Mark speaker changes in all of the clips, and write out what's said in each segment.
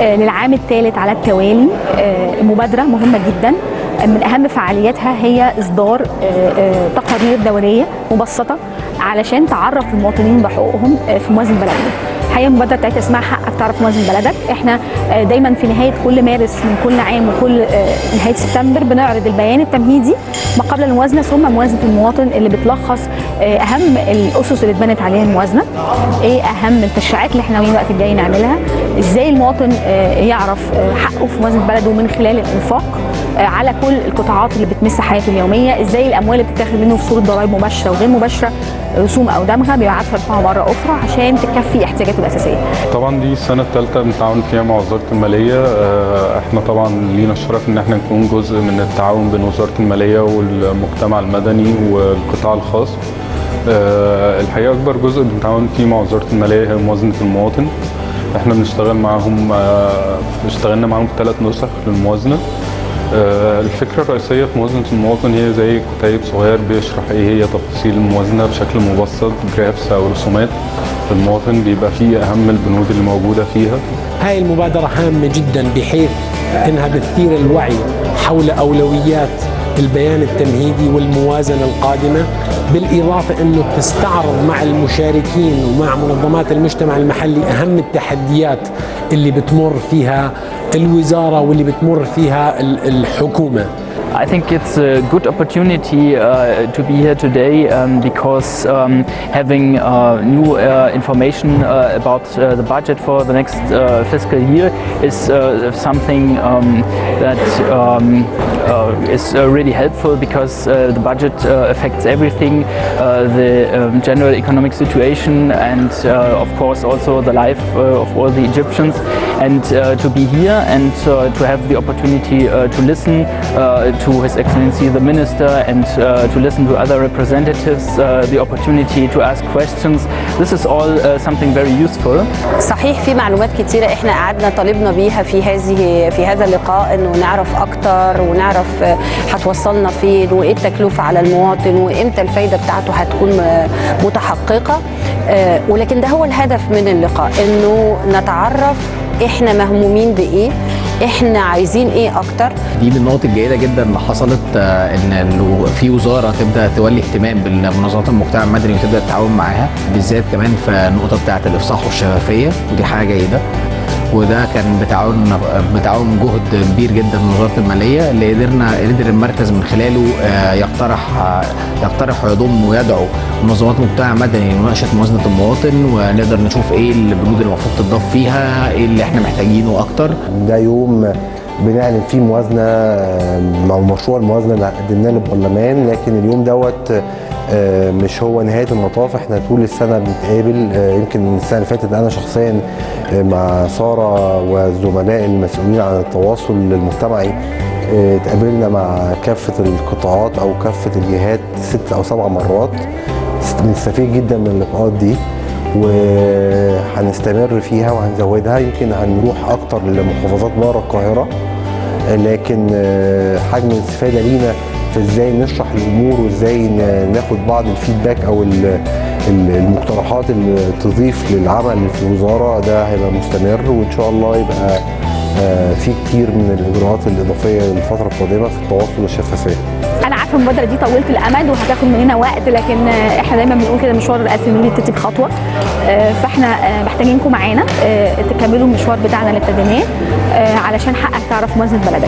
Speaker 1: آه، للعام الثالث على التوالي آه، مبادرة مهمة جدا من أهم فعالياتها هي إصدار آه، آه، تقارير دورية مبسطة علشان تعرف المواطنين بحقوقهم آه، في موازنة بلدنا الحقيقه المبادره بتاعتها اسمها حقك تعرف موازن بلدك احنا آه، دايما في نهايه كل مارس من كل عام وكل آه، نهايه سبتمبر بنعرض البيان التمهيدي ما قبل الموازنه ثم موازنه المواطن اللي بتلخص آه، اهم الاسس اللي اتبنت عليها الموازنه ايه اهم التشريعات اللي احنا ناويين الوقت الجاي نعملها ازاي المواطن آه، يعرف آه، حقه في موازنه بلده من خلال الانفاق آه، على كل القطاعات اللي بتمس حياته اليوميه ازاي الاموال اللي بتتاخد منه في صوره ضرائب مباشره وغير مباشره رسوم او دمغه بيبعتها يرفعها مره اخرى عشان تكفي احتياجاته الاساسيه
Speaker 2: طبعا دي السنة الثالثة بنتعاون فيها مع وزارة المالية آه، احنا طبعا لينا الشرف ان احنا نكون جزء من التعاون بين وزارة المالية والمجتمع المدني والقطاع الخاص آه، الحقيقة أكبر جزء بنتعاون فيه مع وزارة المالية هي موازنة المواطن احنا بنشتغل معاهم آه، اشتغلنا معاهم في ثلاث نسخ للموازنة آه، الفكرة الرئيسية في موازنة المواطن هي زي كتيب صغير بيشرح ايه هي تفاصيل الموازنة بشكل مبسط جرافس او رسومات المواطن بيبقى فيه اهم البنود اللي موجودة فيها
Speaker 3: هاي المبادرة هامة جدا بحيث انها بتثير الوعي حول اولويات البيان التمهيدي والموازنة القادمة بالإضافة أنه تستعرض مع المشاركين ومع منظمات المجتمع المحلي أهم التحديات اللي بتمر فيها الوزارة واللي بتمر فيها ال- الحكومة
Speaker 4: I think it's a good opportunity uh, to be here today um, because um, having uh, new uh, information uh, about uh, the budget for the next uh, fiscal year is uh, something um, that um, uh, is uh, really helpful because uh, the budget uh, affects everything, uh, the um, general economic situation and uh, of course also the life uh, of all the Egyptians. And uh, to be here and uh, to have the opportunity uh, to listen uh, to His Excellency the Minister and uh, to listen to other representatives, uh, the opportunity to ask questions. This is all uh, something very useful.
Speaker 5: صحيح في معلومات كتيرة احنا قعدنا طالبنا بيها في هذه في هذا اللقاء انه نعرف اكتر ونعرف آه، هتوصلنا فين وايه التكلفة على المواطن وامتى الفايدة بتاعته هتكون آه، متحققة آه، ولكن ده هو الهدف من اللقاء انه نتعرف احنا مهمومين بايه احنا عايزين ايه اكتر
Speaker 6: دي من النقط الجيده جدا اللي حصلت آه، ان لو في وزاره تبدا تولي اهتمام بالمنظمات المجتمع المدني وتبدا تتعاون معاها بالذات كمان في النقطه بتاعه الافصاح والشفافيه ودي حاجه جيده وده كان بتعاون بتعاون جهد كبير جدا من وزاره الماليه اللي قدرنا قدر المركز من خلاله آه، يقترح آه، يقترح ويضم ويدعو منظمات المجتمع المدني لمناقشه موازنه المواطن ونقدر نشوف ايه البنود اللي المفروض تضاف فيها ايه اللي احنا محتاجينه اكتر
Speaker 7: ده يوم بنعلن فيه موازنه او مشروع الموازنه اللي قدمناه للبرلمان لكن اليوم دوت آه، مش هو نهايه المطاف احنا طول السنه بنتقابل آه، يمكن السنه اللي فاتت انا شخصيا آه، مع ساره والزملاء المسؤولين عن التواصل المجتمعي آه، اتقابلنا مع كافه القطاعات او كافه الجهات ست او سبع مرات بنستفيد جدا من اللقاءات دي وهنستمر فيها وهنزودها يمكن هنروح اكتر لمحافظات بره القاهره لكن آه، حجم الاستفاده لينا في ازاي نشرح الامور وازاي ن- ناخد بعض الفيدباك او ال- ال- المقترحات اللي تضيف للعمل في الوزاره ده هيبقى مستمر وان شاء الله يبقى آه، في كتير من الاجراءات الاضافيه للفتره القادمه في التواصل والشفافيه
Speaker 1: انا عارفه المبادره دي طويله الامد وهتاخد مننا وقت لكن آه، احنا دايما بنقول كده مشوار الالف ميل يبتدي بخطوه آه، فاحنا آه، محتاجينكم معانا آه، تكملوا المشوار بتاعنا اللي ابتديناه آه، علشان حقك تعرف موازنه بلدك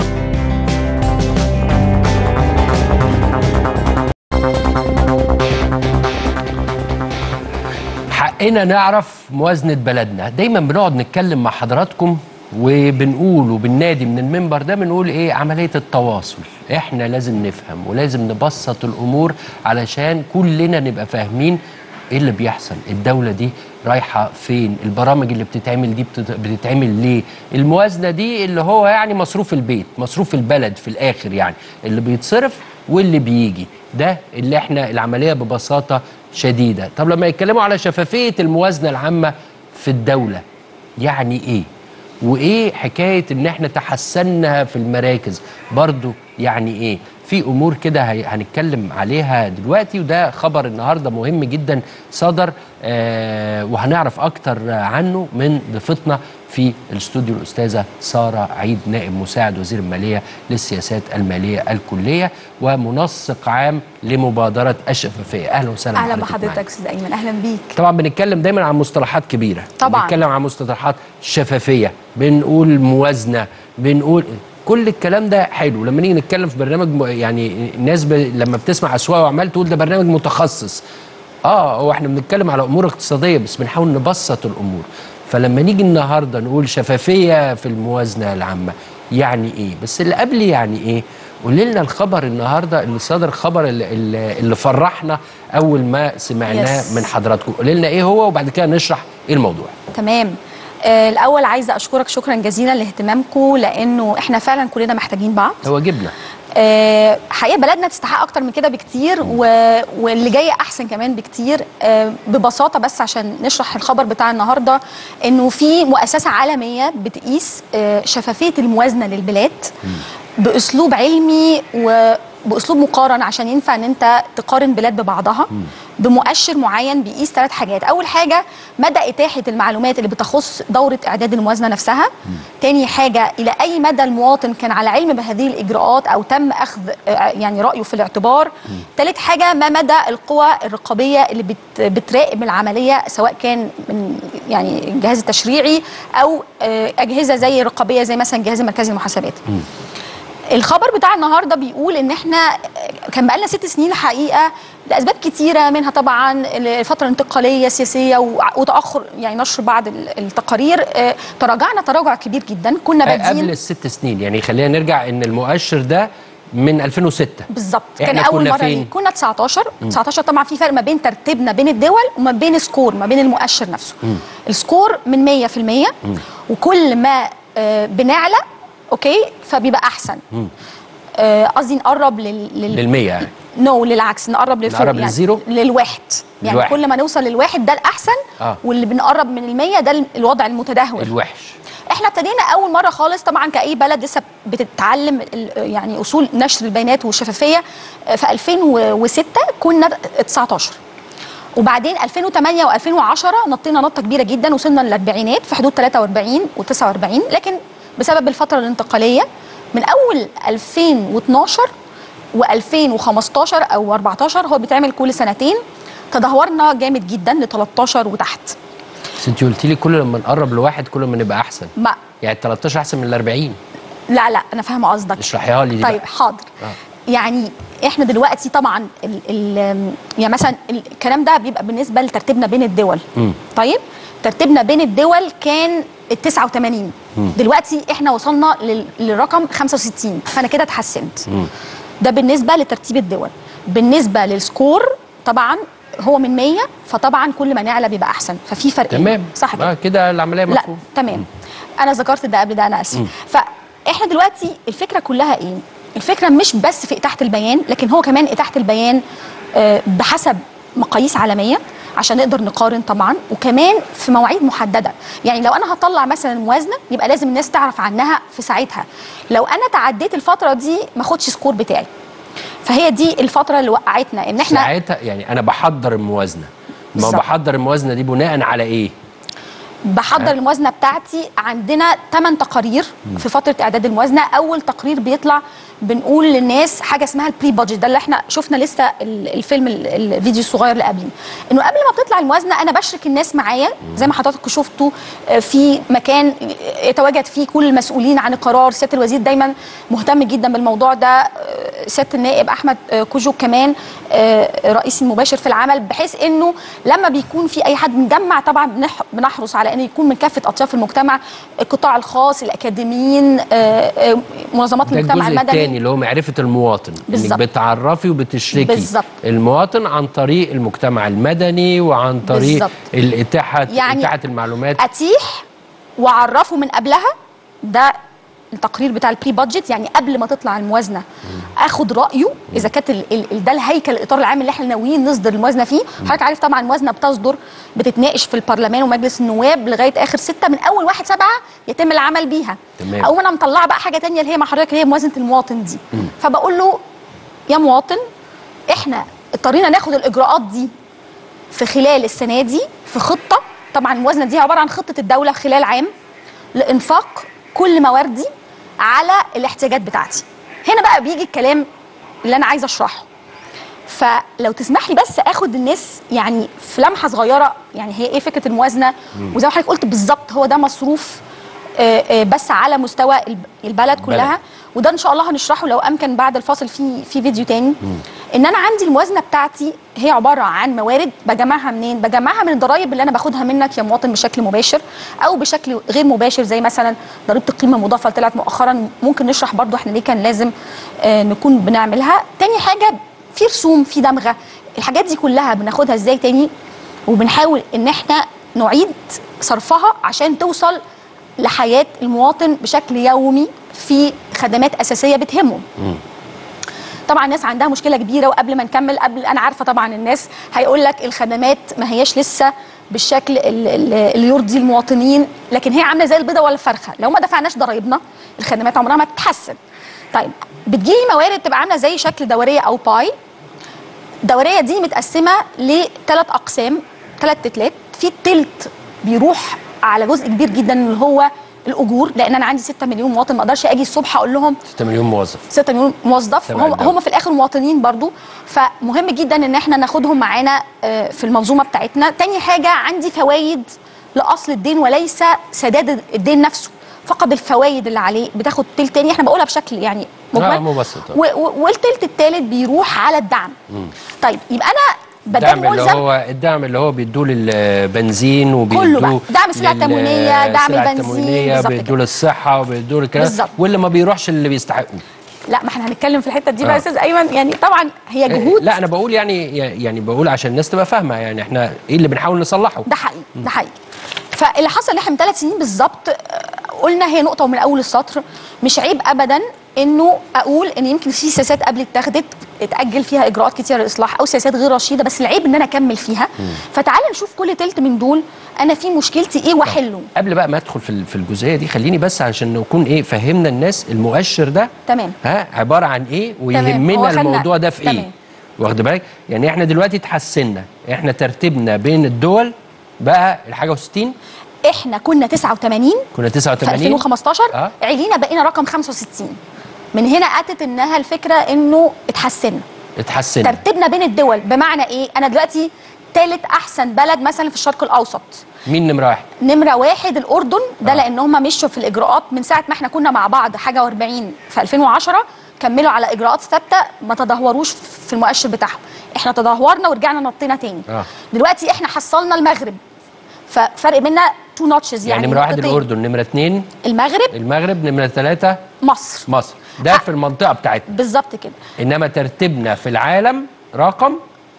Speaker 8: حقنا نعرف موازنة بلدنا دايما بنقعد نتكلم مع حضراتكم وبنقول وبننادي من المنبر ده بنقول ايه عملية التواصل احنا لازم نفهم ولازم نبسط الامور علشان كلنا نبقى فاهمين ايه اللي بيحصل الدولة دي رايحة فين البرامج اللي بتتعمل دي بتت- بتتعمل ليه الموازنة دي اللي هو يعني مصروف البيت مصروف البلد في الاخر يعني اللي بيتصرف واللي بيجي ده اللي احنا العملية ببساطة شديدة طب لما يتكلموا على شفافية الموازنة العامة في الدولة يعني ايه وايه حكايه ان احنا تحسنا في المراكز برضو يعني ايه في امور كده هي- هنتكلم عليها دلوقتي وده خبر النهارده مهم جدا صدر آه وهنعرف اكتر عنه من ضيفتنا في الاستوديو الاستاذه ساره عيد نائب مساعد وزير الماليه للسياسات الماليه الكليه ومنسق عام لمبادره الشفافيه اهلا وسهلا
Speaker 1: اهلا
Speaker 8: بحضرتك معانا.
Speaker 1: بحضرتك استاذ ايمن اهلا بيك
Speaker 8: طبعا بنتكلم دايما عن مصطلحات كبيره
Speaker 1: طبعاً.
Speaker 8: بنتكلم عن مصطلحات شفافيه بنقول موازنه بنقول كل الكلام ده حلو لما نيجي نتكلم في برنامج م- يعني الناس ب... لما بتسمع اسواق واعمال تقول ده برنامج متخصص اه هو احنا بنتكلم على امور اقتصاديه بس بنحاول نبسط الامور فلما نيجي النهارده نقول شفافيه في الموازنه العامه يعني ايه بس اللي قبل يعني ايه قولي لنا الخبر النهارده اللي صدر خبر اللي, اللي اللي فرحنا اول ما سمعناه
Speaker 1: Yes.
Speaker 8: من حضراتكم قولي لنا ايه هو وبعد كده نشرح ايه الموضوع
Speaker 1: تمام آه الاول عايزه اشكرك شكرا جزيلا لاهتمامكم لانه احنا فعلا كلنا محتاجين بعض
Speaker 8: ده واجبنا
Speaker 1: آه، حقيقه بلدنا تستحق اكتر من كده بكتير و... واللي جاي احسن كمان بكتير آه، ببساطه بس عشان نشرح الخبر بتاع النهارده انه في مؤسسه عالميه بتقيس آه، شفافيه الموازنه للبلاد باسلوب علمي وباسلوب مقارن عشان ينفع ان انت تقارن بلاد ببعضها بمؤشر معين بيقيس ثلاث حاجات اول حاجه مدى اتاحه المعلومات اللي بتخص دوره اعداد الموازنه نفسها تاني حاجه الى اي مدى المواطن كان على علم بهذه الاجراءات او تم اخذ آه، يعني رايه في الاعتبار ثالث حاجه ما مدى القوى الرقابيه اللي بت بتراقب العمليه سواء كان من يعني الجهاز التشريعي او آه، اجهزه زي رقابيه زي مثلا الجهاز المركزي للمحاسبات الخبر بتاع النهارده بيقول ان احنا كان بقالنا ست سنين الحقيقه لاسباب كتيره منها طبعا الفتره الانتقاليه السياسيه وع- وتاخر يعني نشر بعض ال- التقارير آه، تراجعنا تراجع كبير جدا كنا
Speaker 8: آه،
Speaker 1: بادئين
Speaker 8: قبل الست سنين يعني خلينا نرجع ان المؤشر ده من 2006
Speaker 1: بالظبط
Speaker 8: إحنا
Speaker 1: كان اول
Speaker 8: كنا
Speaker 1: مره
Speaker 8: فين؟
Speaker 1: ليه كنا 19 19 طبعا في فرق ما بين ترتيبنا بين الدول وما بين سكور ما بين المؤشر نفسه السكور من 100% وكل ما آه، بنعلى اوكي فبيبقى احسن آه، قصدي نقرب لل, لل...
Speaker 8: للمية يعني
Speaker 1: نو للعكس نقرب للفوق
Speaker 8: نقرب للزيرو؟
Speaker 1: للواحد يعني
Speaker 8: للواحد.
Speaker 1: كل ما نوصل للواحد ده الاحسن
Speaker 8: آه.
Speaker 1: واللي بنقرب من المية ده الوضع المتدهور
Speaker 8: الوحش
Speaker 1: احنا ابتدينا اول مره خالص طبعا كاي بلد لسه بتتعلم ال- يعني اصول نشر البيانات والشفافيه آه، في 2006 كنا 19 وبعدين 2008 و2010 نطينا نطه كبيره جدا وصلنا للاربعينات في حدود 43 و49 لكن بسبب الفتره الانتقاليه من اول 2012 و2015 او 14 هو بيتعمل كل سنتين تدهورنا جامد جدا ل 13 وتحت
Speaker 8: بس انت قلت لي كل لما نقرب لواحد كل ما نبقى احسن
Speaker 1: ما
Speaker 8: يعني 13 احسن من ال 40
Speaker 1: لا لا انا فاهمه قصدك
Speaker 8: اشرحيها لي دي
Speaker 1: طيب
Speaker 8: بقى.
Speaker 1: حاضر
Speaker 8: آه.
Speaker 1: يعني احنا دلوقتي طبعا ال ال يعني مثلا الكلام ده بيبقى بالنسبه لترتيبنا بين الدول
Speaker 8: مم.
Speaker 1: طيب ترتيبنا بين الدول كان ال 89 دلوقتي احنا وصلنا لل- للرقم 65 فانا كده اتحسنت ده بالنسبه لترتيب الدول بالنسبه للسكور طبعا هو من 100 فطبعا كل ما نعلى بيبقى احسن ففي فرق
Speaker 8: تمام
Speaker 1: صح كده
Speaker 8: آه كده العمليه
Speaker 1: لا
Speaker 8: مفهوم
Speaker 1: تمام انا ذكرت ده قبل ده انا اسف فاحنا دلوقتي الفكره كلها ايه الفكره مش بس في اتاحه البيان لكن هو كمان اتاحه البيان آه، بحسب مقاييس عالميه عشان نقدر نقارن طبعا وكمان في مواعيد محدده يعني لو انا هطلع مثلا موازنه يبقى لازم الناس تعرف عنها في ساعتها لو انا تعديت الفتره دي ما اخدش سكور بتاعي فهي دي الفتره اللي وقعتنا ان احنا
Speaker 8: ساعتها يعني انا بحضر الموازنه ما
Speaker 1: بالظبط.
Speaker 8: بحضر الموازنه دي بناء على ايه
Speaker 1: بحضر الموازنه بتاعتي عندنا 8 تقارير في فتره اعداد الموازنه اول تقرير بيطلع بنقول للناس حاجه اسمها البري بادجت ده اللي احنا شفنا لسه ال- الفيلم ال- الفيديو الصغير اللي قبليه انه قبل ما بتطلع الموازنه انا بشرك الناس معايا زي ما حضراتكم شفتوا آه، في مكان يتواجد فيه كل المسؤولين عن القرار سياده الوزير دايما مهتم جدا بالموضوع ده آه، سياده النائب احمد آه، كوجو كمان آه، رئيس المباشر في العمل بحيث انه لما بيكون في اي حد مجمع طبعا بنح- بنحرص على انه يكون من كافه اطياف المجتمع القطاع الخاص الاكاديميين آه، آه، منظمات
Speaker 8: ده
Speaker 1: المجتمع
Speaker 8: الجزء الثاني
Speaker 1: المدني
Speaker 8: اللي هو معرفه المواطن انك
Speaker 1: بالظبط.
Speaker 8: بتعرفي وبتشركي
Speaker 1: بالظبط.
Speaker 8: المواطن عن طريق المجتمع المدني وعن طريق
Speaker 1: بالظبط.
Speaker 8: الاتاحه
Speaker 1: يعني
Speaker 8: اتاحه المعلومات
Speaker 1: اتيح واعرفه من قبلها ده التقرير بتاع البري بادجت يعني قبل ما تطلع الموازنه اخد رايه اذا كانت ال- ال- ده الهيكل الاطار العام اللي احنا ناويين نصدر الموازنه فيه حضرتك عارف طبعا الموازنه بتصدر بتتناقش في البرلمان ومجلس النواب لغايه اخر ستة من اول واحد سبعة يتم العمل بيها
Speaker 8: تمام.
Speaker 1: او انا مطلعه بقى حاجه تانية اللي هي مع حضرتك اللي هي موازنه المواطن دي فبقول له يا مواطن احنا اضطرينا ناخد الاجراءات دي في خلال السنه دي في خطه طبعا الموازنه دي عباره عن خطه الدوله خلال عام لانفاق كل مواردي على الاحتياجات بتاعتي هنا بقى بيجي الكلام اللي انا عايزه اشرحه فلو تسمح لي بس اخد الناس يعني في لمحه صغيره يعني هي ايه فكره الموازنه وزي ما حضرتك قلت بالظبط هو ده مصروف آه، آه، بس على مستوى الب- البلد كلها وده ان شاء الله هنشرحه لو امكن بعد الفاصل في في فيديو تاني ان انا عندي الموازنه بتاعتي هي عباره عن موارد بجمعها منين بجمعها من الضرائب اللي انا باخدها منك يا مواطن بشكل مباشر او بشكل غير مباشر زي مثلا ضريبه القيمه المضافه اللي طلعت مؤخرا ممكن نشرح برضو احنا ليه كان لازم آه، نكون بنعملها تاني حاجه في رسوم في دمغه الحاجات دي كلها بناخدها ازاي تاني وبنحاول ان احنا نعيد صرفها عشان توصل لحياه المواطن بشكل يومي في خدمات اساسيه بتهمه طبعا الناس عندها مشكله كبيره وقبل ما نكمل قبل انا عارفه طبعا الناس هيقول لك الخدمات ما هياش لسه بالشكل ال- ال- اللي يرضي المواطنين لكن هي عامله زي البيضه ولا الفرخه لو ما دفعناش ضرايبنا الخدمات عمرها ما تتحسن طيب بتجيلي موارد تبقى عامله زي شكل دوريه او باي الدوريه دي متقسمه لثلاث اقسام ثلاث تتلات في التلت بيروح على جزء كبير جدا اللي هو الاجور لان انا عندي 6 مليون مواطن ما اقدرش اجي الصبح اقول لهم
Speaker 8: 6 مليون موظف
Speaker 1: 6 مليون موظف
Speaker 8: تبع
Speaker 1: هم,
Speaker 8: الدولة.
Speaker 1: هم في الاخر مواطنين برضو فمهم جدا ان احنا ناخدهم معانا آه، في المنظومه بتاعتنا تاني حاجه عندي فوائد لاصل الدين وليس سداد الدين نفسه فقط الفوائد اللي عليه بتاخد تلت تاني احنا بقولها بشكل يعني
Speaker 8: آه،
Speaker 1: مجمل
Speaker 8: مبسط.
Speaker 1: و- و- والتلت التالت بيروح على الدعم طيب يبقى انا بدل
Speaker 8: الدعم اللي
Speaker 1: ملزم
Speaker 8: هو الدعم اللي هو بيدوه للبنزين وبيدوه
Speaker 1: كله بقى. دعم السلع
Speaker 8: لل-
Speaker 1: التموينية، دعم
Speaker 8: السلع
Speaker 1: البنزين،
Speaker 8: التموينية،
Speaker 1: بالظبط
Speaker 8: بيدوه
Speaker 1: كده.
Speaker 8: للصحه وبيدوه للكلام
Speaker 1: بالظبط.
Speaker 8: واللي ما بيروحش اللي بيستحقوه
Speaker 1: لا ما احنا هنتكلم في الحته دي بقى
Speaker 8: آه.
Speaker 1: يا استاذ ايمن يعني طبعا هي جهود
Speaker 8: لا انا بقول يعني يعني بقول عشان الناس تبقى فاهمه يعني احنا ايه اللي بنحاول نصلحه
Speaker 1: ده حقيقي ده حقيقي فاللي حصل ان احنا من ثلاث سنين بالظبط آه، قلنا هي نقطه ومن اول السطر مش عيب ابدا انه اقول ان يمكن في سياسات قبل اتخذت اتاجل فيها اجراءات كتيره للاصلاح او سياسات غير رشيده بس العيب ان انا اكمل فيها فتعال نشوف كل تلت من دول انا في مشكلتي ايه واحله
Speaker 8: قبل بقى ما ادخل في ال- في الجزئيه دي خليني بس عشان نكون ايه فهمنا الناس المؤشر ده
Speaker 1: تمام
Speaker 8: ها عباره عن ايه
Speaker 1: هو
Speaker 8: ويهمنا
Speaker 1: خدنا-
Speaker 8: الموضوع ده في ايه
Speaker 1: تمام.
Speaker 8: واخد بالك يعني احنا دلوقتي اتحسنا احنا ترتيبنا بين الدول بقى الحاجه و60
Speaker 1: احنا كنا 89
Speaker 8: كنا
Speaker 1: في
Speaker 8: 89
Speaker 1: 2015
Speaker 8: آه.
Speaker 1: علينا بقينا رقم 65 من هنا اتت انها الفكره انه اتحسنا
Speaker 8: اتحسنا
Speaker 1: ترتيبنا بين الدول بمعنى ايه انا دلوقتي ثالث احسن بلد مثلا في الشرق الاوسط
Speaker 8: مين نمره واحد
Speaker 1: نمره واحد الاردن ده
Speaker 8: آه.
Speaker 1: لان هم مشوا في الاجراءات من ساعه ما احنا كنا مع بعض حاجه و40 في 2010 كملوا على اجراءات ثابته ما تدهوروش في المؤشر بتاعهم احنا تدهورنا ورجعنا نطينا تاني
Speaker 8: آه.
Speaker 1: دلوقتي احنا حصلنا المغرب ففرق بينا تو نوتشز
Speaker 8: يعني,
Speaker 1: يعني,
Speaker 8: نمره واحد
Speaker 1: نقطتين.
Speaker 8: الاردن نمره اثنين
Speaker 1: المغرب
Speaker 8: المغرب نمره ثلاثه
Speaker 1: مصر
Speaker 8: مصر ده في المنطقه بتاعتنا
Speaker 1: بالظبط كده
Speaker 8: انما ترتيبنا في العالم رقم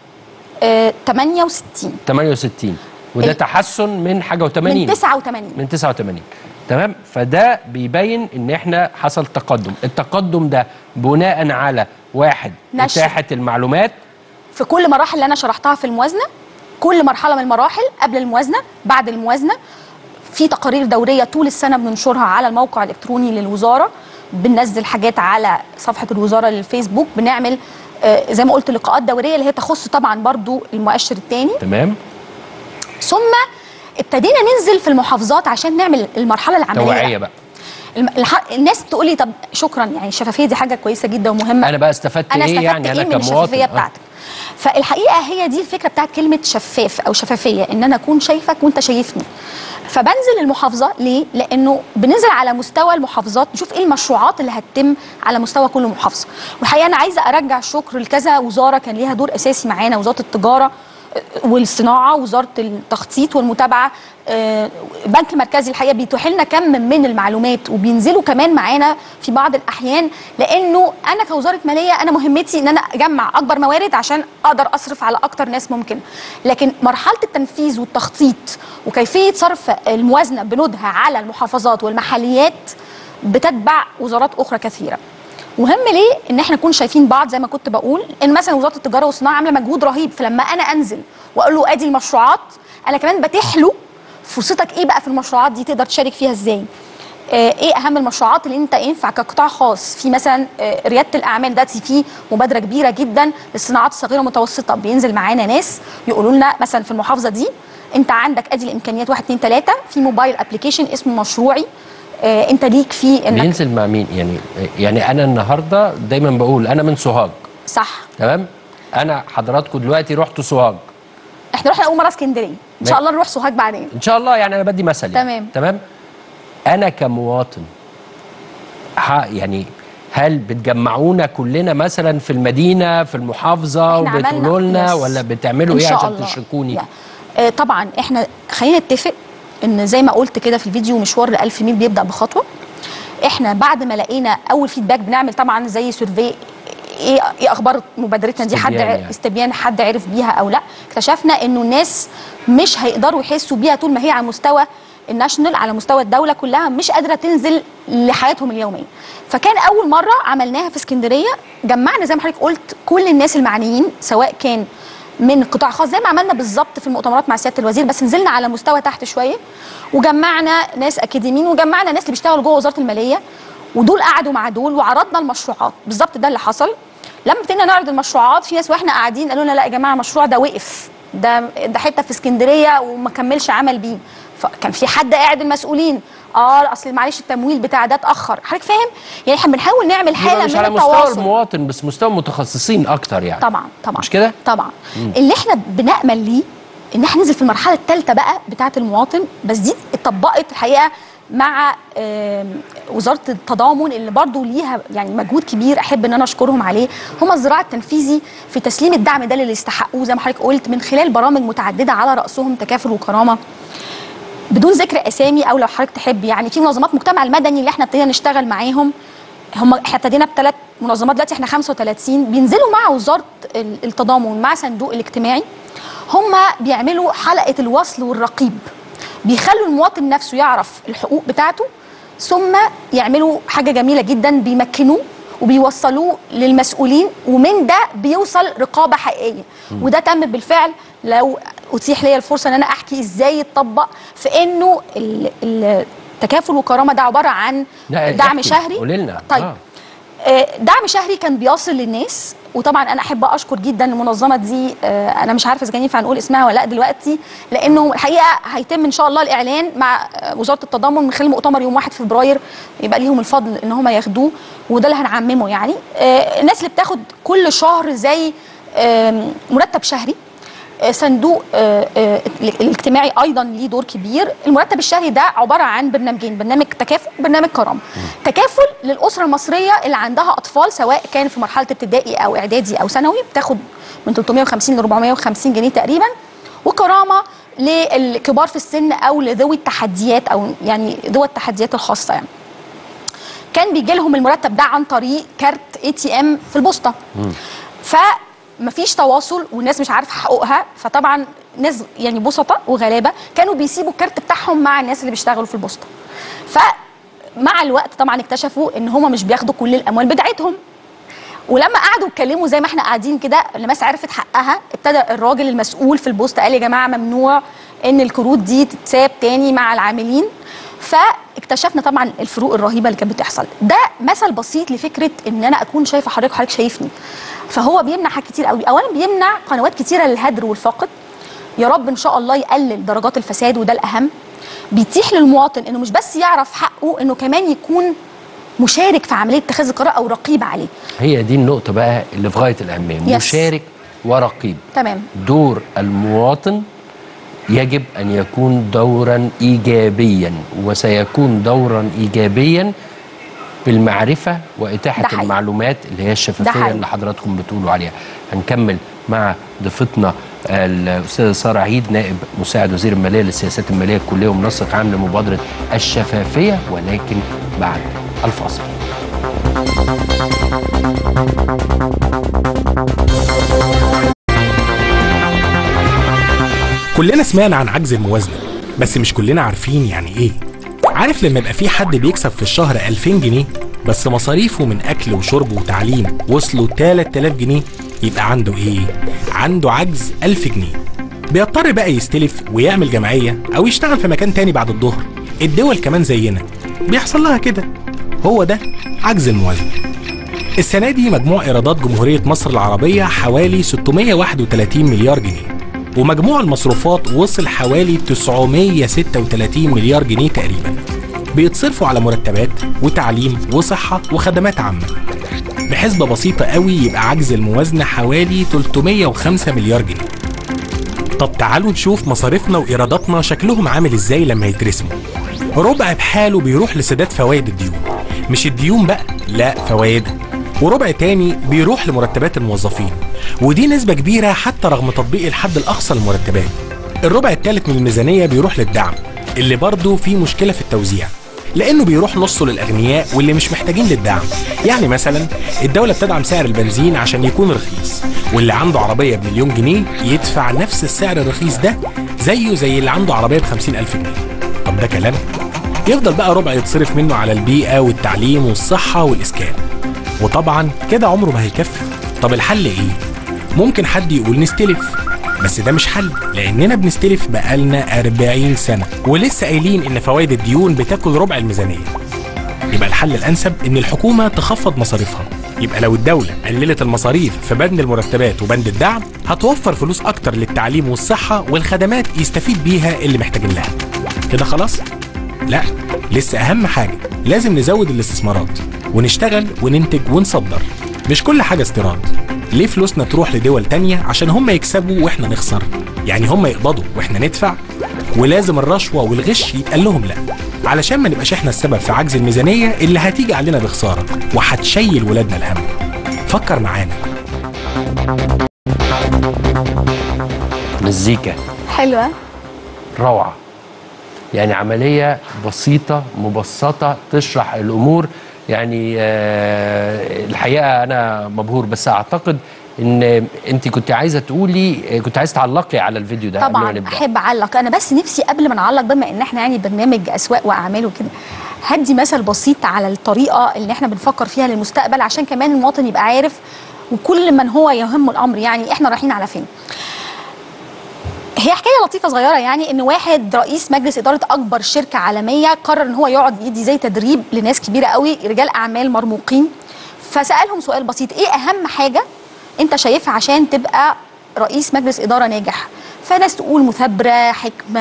Speaker 1: آه 68
Speaker 8: 68 وده
Speaker 1: ال-
Speaker 8: تحسن من حاجه و80
Speaker 1: من 89
Speaker 8: من 89 تمام فده بيبين ان احنا حصل تقدم التقدم ده بناء على واحد
Speaker 1: نشر.
Speaker 8: اتاحه المعلومات
Speaker 1: في كل مراحل اللي انا شرحتها في الموازنه كل مرحله من المراحل قبل الموازنه بعد الموازنه في تقارير دوريه طول السنه بننشرها على الموقع الالكتروني للوزاره بننزل حاجات على صفحه الوزاره للفيسبوك بنعمل آه، زي ما قلت لقاءات دوريه اللي هي تخص طبعا برضو المؤشر الثاني
Speaker 8: تمام
Speaker 1: ثم ابتدينا ننزل في المحافظات عشان نعمل المرحله العمليه
Speaker 8: توعيه بقى
Speaker 1: الم- الح- الناس تقول لي طب شكرا يعني الشفافيه دي حاجه كويسه جدا ومهمه
Speaker 8: انا بقى استفدت
Speaker 1: انا
Speaker 8: ايه
Speaker 1: استفدت
Speaker 8: يعني
Speaker 1: ايه
Speaker 8: انا
Speaker 1: من الشفافيه
Speaker 8: كمواطن آه.
Speaker 1: بتاعتك فالحقيقه هي دي الفكره بتاعت كلمه شفاف او شفافيه ان انا اكون شايفك وانت شايفني فبنزل المحافظه ليه لانه بننزل على مستوى المحافظات نشوف ايه المشروعات اللي هتتم على مستوى كل محافظه والحقيقه انا عايزه ارجع الشكر لكذا وزاره كان ليها دور اساسي معانا وزاره التجاره والصناعه وزاره التخطيط والمتابعه آه، البنك المركزي الحقيقه بيتيح لنا كم من المعلومات وبينزلوا كمان معانا في بعض الاحيان لانه انا كوزاره ماليه انا مهمتي ان انا اجمع اكبر موارد عشان اقدر اصرف على اكتر ناس ممكن لكن مرحله التنفيذ والتخطيط وكيفيه صرف الموازنه بنودها على المحافظات والمحليات بتتبع وزارات اخرى كثيره مهم ليه ان احنا نكون شايفين بعض زي ما كنت بقول ان مثلا وزاره التجاره والصناعه عامله مجهود رهيب فلما انا انزل واقول له ادي المشروعات انا كمان بتيح له فرصتك ايه بقى في المشروعات دي تقدر تشارك فيها ازاي آه، ايه اهم المشروعات اللي انت ينفع كقطاع خاص في مثلا آه، رياده الاعمال دلوقتي في مبادره كبيره جدا للصناعات الصغيره والمتوسطه بينزل معانا ناس يقولوا لنا مثلا في المحافظه دي انت عندك ادي الامكانيات واحد اتنين تلاته في موبايل ابلكيشن اسمه مشروعي آه، انت ليك فيه انك
Speaker 8: بينزل مع مين يعني يعني انا النهارده دايما بقول انا من سوهاج
Speaker 1: صح
Speaker 8: تمام انا حضراتكم دلوقتي رحتوا سوهاج
Speaker 1: احنا رحنا اول مره اسكندريه ان
Speaker 8: ما-
Speaker 1: شاء الله نروح سوهاج بعدين
Speaker 8: ان شاء الله يعني انا بدي مثل يعني.
Speaker 1: تمام.
Speaker 8: تمام انا كمواطن ح- يعني هل بتجمعونا كلنا مثلا في المدينه في المحافظه
Speaker 1: إحنا عملنا-
Speaker 8: وبتقولوا لنا
Speaker 1: يس.
Speaker 8: ولا بتعملوا
Speaker 1: إن
Speaker 8: ايه
Speaker 1: شاء
Speaker 8: عشان
Speaker 1: الله.
Speaker 8: تشركوني
Speaker 1: يا. آه، طبعا احنا خلينا نتفق ان زي ما قلت كده في الفيديو مشوار ل 1000 ميل بيبدا بخطوه احنا بعد ما لقينا اول فيدباك بنعمل طبعا زي سيرفي ايه ايه اخبار مبادرتنا دي حد
Speaker 8: استبيان
Speaker 1: ع-
Speaker 8: يعني.
Speaker 1: استبيان حد عرف بيها او لا اكتشفنا انه الناس مش هيقدروا يحسوا بيها طول ما هي على مستوى الناشونال على مستوى الدوله كلها مش قادره تنزل لحياتهم اليوميه فكان اول مره عملناها في اسكندريه جمعنا زي ما حضرتك قلت كل الناس المعنيين سواء كان من القطاع الخاص زي ما عملنا بالظبط في المؤتمرات مع سياده الوزير بس نزلنا على مستوى تحت شويه وجمعنا ناس اكاديميين وجمعنا ناس اللي بيشتغلوا جوه وزاره الماليه ودول قعدوا مع دول وعرضنا المشروعات بالظبط ده اللي حصل لما ابتدينا نعرض المشروعات في ناس واحنا قاعدين قالوا لنا لا يا جماعه المشروع ده وقف ده ده حته في اسكندريه وما كملش عمل بيه فكان في حد قاعد المسؤولين اه اصل معلش التمويل بتاع ده اتاخر حضرتك فاهم يعني احنا بنحاول نعمل
Speaker 8: يبقى
Speaker 1: حاله
Speaker 8: مش
Speaker 1: من
Speaker 8: على مستوى
Speaker 1: التواصل
Speaker 8: المواطن بس مستوى متخصصين اكتر يعني
Speaker 1: طبعا طبعا
Speaker 8: مش كده؟
Speaker 1: طبعا اللي احنا بنامل ليه ان احنا ننزل في المرحله الثالثه بقى بتاعه المواطن بس دي اتطبقت الحقيقه مع آم، وزاره التضامن اللي برضو ليها يعني مجهود كبير احب ان انا اشكرهم عليه هم الذراع التنفيذي في تسليم الدعم ده اللي يستحقوه زي ما حضرتك قلت من خلال برامج متعدده على راسهم تكافل وكرامه بدون ذكر اسامي او لو حضرتك تحب يعني في منظمات المجتمع المدني اللي احنا ابتدينا نشتغل معاهم هم احنا ابتدينا بثلاث منظمات دلوقتي احنا 35 بينزلوا مع وزاره ال- التضامن مع صندوق الاجتماعي هم بيعملوا حلقه الوصل والرقيب بيخلوا المواطن نفسه يعرف الحقوق بتاعته ثم يعملوا حاجه جميله جدا بيمكنوه وبيوصلوه للمسؤولين ومن ده بيوصل رقابه حقيقيه وده تم بالفعل لو اتيح لي الفرصه ان انا احكي ازاي يتطبق في انه ال- ال- التكافل والكرامه ده عباره عن
Speaker 8: لا،
Speaker 1: دعم
Speaker 8: احكي،
Speaker 1: شهري
Speaker 8: قولي لنا.
Speaker 1: طيب
Speaker 8: آه.
Speaker 1: آه، دعم شهري كان بيصل للناس وطبعا انا احب اشكر جدا المنظمه دي آه، انا مش عارفه اذا كان ينفع نقول اسمها ولا لا دلوقتي لانه الحقيقه هيتم ان شاء الله الاعلان مع آه، وزاره التضامن من خلال مؤتمر يوم 1 فبراير يبقى ليهم الفضل ان هم ياخدوه وده اللي هنعممه يعني آه، الناس اللي بتاخد كل شهر زي آم، مرتب شهري آه، صندوق آه، آه، الاجتماعي ايضا ليه دور كبير المرتب الشهري ده عباره عن برنامجين برنامج تكافل وبرنامج كرامه تكافل للاسره المصريه اللي عندها اطفال سواء كان في مرحله ابتدائي او اعدادي او ثانوي بتاخد من 350 ل 450 جنيه تقريبا وكرامه للكبار في السن او لذوي التحديات او يعني ذوي التحديات الخاصه يعني كان بيجي لهم المرتب ده عن طريق كارت اي تي ام في البوسطه فمفيش تواصل والناس مش عارفه حقوقها فطبعا ناس يعني بسطة وغلابه كانوا بيسيبوا الكارت بتاعهم مع الناس اللي بيشتغلوا في البوسطه فمع الوقت طبعا اكتشفوا ان هم مش بياخدوا كل الاموال بتاعتهم ولما قعدوا يتكلموا زي ما احنا قاعدين كده الناس عرفت حقها ابتدى الراجل المسؤول في البوست قال يا جماعه ممنوع ان الكروت دي تتساب تاني مع العاملين فاكتشفنا طبعا الفروق الرهيبه اللي كانت بتحصل ده مثل بسيط لفكره ان انا اكون شايفه حضرتك وحضرتك شايفني فهو بيمنع حاجات كتير قوي اولا بيمنع قنوات كتيره للهدر والفقد يا رب ان شاء الله يقلل درجات الفساد وده الاهم بيتيح للمواطن انه مش بس يعرف حقه انه كمان يكون مشارك في عمليه اتخاذ القرار او رقيب عليه
Speaker 8: هي دي النقطه بقى اللي في غايه الاهميه
Speaker 1: يس.
Speaker 8: مشارك ورقيب
Speaker 1: تمام
Speaker 8: دور المواطن يجب ان يكون دورا ايجابيا وسيكون دورا ايجابيا بالمعرفه
Speaker 1: ده
Speaker 8: واتاحه
Speaker 1: حقيقي.
Speaker 8: المعلومات اللي هي
Speaker 1: ده
Speaker 8: الشفافيه
Speaker 1: حقيقي.
Speaker 8: اللي حضراتكم بتقولوا عليها هنكمل مع ضيفتنا الاستاذه ساره عيد نائب مساعد وزير الماليه للسياسات الماليه الكليه ومنسق عام لمبادره الشفافيه ولكن بعد الفاصل
Speaker 9: كلنا سمعنا عن عجز الموازنة بس مش كلنا عارفين يعني ايه عارف لما يبقى في حد بيكسب في الشهر 2000 جنيه بس مصاريفه من اكل وشرب وتعليم وصلوا 3000 جنيه يبقى عنده ايه عنده عجز 1000 جنيه بيضطر بقى يستلف ويعمل جمعية او يشتغل في مكان تاني بعد الظهر الدول كمان زينا بيحصل لها كده هو ده عجز الموازنة السنة دي مجموع إيرادات جمهورية مصر العربية حوالي 631 مليار جنيه ومجموع المصروفات وصل حوالي 936 مليار جنيه تقريبا بيتصرفوا على مرتبات وتعليم وصحة وخدمات عامة بحسبة بسيطة قوي يبقى عجز الموازنة حوالي 305 مليار جنيه طب تعالوا نشوف مصاريفنا وإيراداتنا شكلهم عامل إزاي لما يترسموا ربع بحاله بيروح لسداد فوائد الديون مش الديون بقى لا فوائدها وربع تاني بيروح لمرتبات الموظفين ودي نسبة كبيرة حتى رغم تطبيق الحد الأقصى للمرتبات الربع الثالث من الميزانية بيروح للدعم اللي برضه فيه مشكلة في التوزيع لانه بيروح نصه للاغنياء واللي مش محتاجين للدعم يعني مثلا الدوله بتدعم سعر البنزين عشان يكون رخيص واللي عنده عربيه بمليون جنيه يدفع نفس السعر الرخيص ده زيه زي اللي عنده عربيه ب ألف جنيه طب ده كلام يفضل بقى ربع يتصرف منه على البيئه والتعليم والصحه والاسكان وطبعا كده عمره ما هيكفي طب الحل ايه ممكن حد يقول نستلف بس ده مش حل لاننا بنستلف بقالنا 40 سنه ولسه قايلين ان فوائد الديون بتاكل ربع الميزانيه يبقى الحل الانسب ان الحكومه تخفض مصاريفها يبقى لو الدولة قللت المصاريف في بند المرتبات وبند الدعم هتوفر فلوس أكتر للتعليم والصحة والخدمات يستفيد بيها اللي محتاجين لها كده خلاص؟ لا لسه أهم حاجة لازم نزود الاستثمارات ونشتغل وننتج ونصدر مش كل حاجة استيراد ليه فلوسنا تروح لدول تانية عشان هم يكسبوا واحنا نخسر يعني هم يقبضوا واحنا ندفع ولازم الرشوة والغش يتقال لهم لا علشان ما نبقاش احنا السبب في عجز الميزانية اللي هتيجي علينا بخسارة وهتشيل ولادنا الهم فكر معانا
Speaker 8: مزيكا
Speaker 1: حلوه
Speaker 8: روعه يعني عمليه بسيطه مبسطه تشرح الامور يعني آه، الحقيقه انا مبهور بس اعتقد ان انت كنت عايزه تقولي كنت عايزه تعلقي على الفيديو ده قبل ما
Speaker 1: طبعا
Speaker 8: نبدا
Speaker 1: احب اعلق انا بس نفسي قبل ما نعلق بما ان احنا يعني برنامج اسواق واعمال وكده هدي مثل بسيط على الطريقه اللي احنا بنفكر فيها للمستقبل عشان كمان المواطن يبقى عارف وكل من هو يهم الامر يعني احنا رايحين على فين هي حكايه لطيفه صغيره يعني ان واحد رئيس مجلس اداره اكبر شركه عالميه قرر ان هو يقعد يدي زي تدريب لناس كبيره قوي رجال اعمال مرموقين فسالهم سؤال بسيط ايه اهم حاجه انت شايفها عشان تبقى رئيس مجلس اداره ناجح فناس تقول مثابره حكمه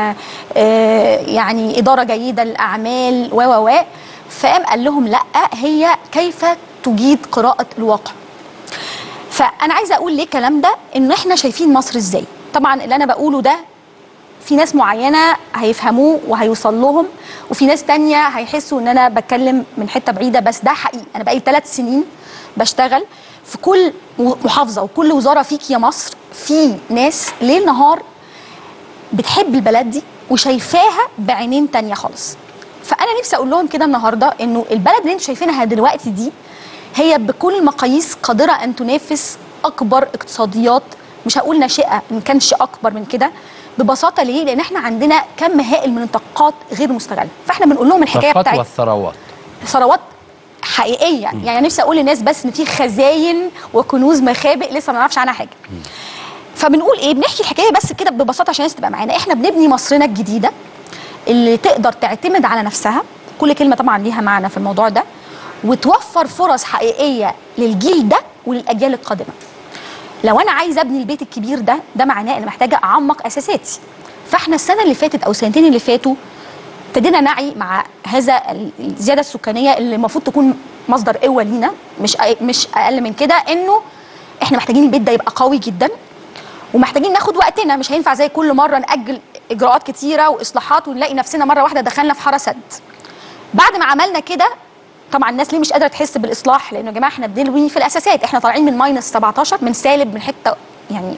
Speaker 1: آه يعني اداره جيده للاعمال و و و فقام قال لهم لا هي كيف تجيد قراءه الواقع فانا عايزه اقول ليه الكلام ده ان احنا شايفين مصر ازاي طبعا اللي انا بقوله ده في ناس معينه هيفهموه وهيوصل لهم وفي ناس تانية هيحسوا ان انا بتكلم من حته بعيده بس ده حقيقي انا بقالي ثلاث سنين بشتغل في كل محافظه وكل وزاره فيك يا مصر في ناس ليل نهار بتحب البلد دي وشايفاها بعينين تانية خالص فانا نفسي اقول لهم كده النهارده انه البلد اللي انتوا شايفينها دلوقتي دي هي بكل المقاييس قادره ان تنافس اكبر اقتصاديات مش هقول ناشئه ان كانش اكبر من كده ببساطه ليه؟ لان احنا عندنا كم هائل من الطاقات غير مستغله فاحنا بنقول لهم الحكايه
Speaker 8: الطاقات
Speaker 1: بتاعت
Speaker 8: والثروات
Speaker 1: ثروات حقيقيه يعني نفسي اقول للناس بس ان في خزاين وكنوز مخابئ لسه ما نعرفش عنها حاجه فبنقول ايه بنحكي الحكايه بس كده ببساطه عشان الناس تبقى معانا احنا بنبني مصرنا الجديده اللي تقدر تعتمد على نفسها كل كلمه طبعا ليها معنى في الموضوع ده وتوفر فرص حقيقيه للجيل ده وللاجيال القادمه لو انا عايزه ابني البيت الكبير ده ده معناه ان محتاجه اعمق اساساتي فاحنا السنه اللي فاتت او السنتين اللي فاتوا ابتدينا نعي مع هذا الزياده السكانيه اللي المفروض تكون مصدر قوه لينا مش أي- مش اقل من كده انه احنا محتاجين البيت ده يبقى قوي جدا ومحتاجين ناخد وقتنا مش هينفع زي كل مره ناجل اجراءات كتيره واصلاحات ونلاقي نفسنا مره واحده دخلنا في حاره سد بعد ما عملنا كده طبعا الناس ليه مش قادره تحس بالاصلاح لانه يا جماعه احنا بنلوي في الاساسات احنا طالعين من ماينس 17 من سالب من حته يعني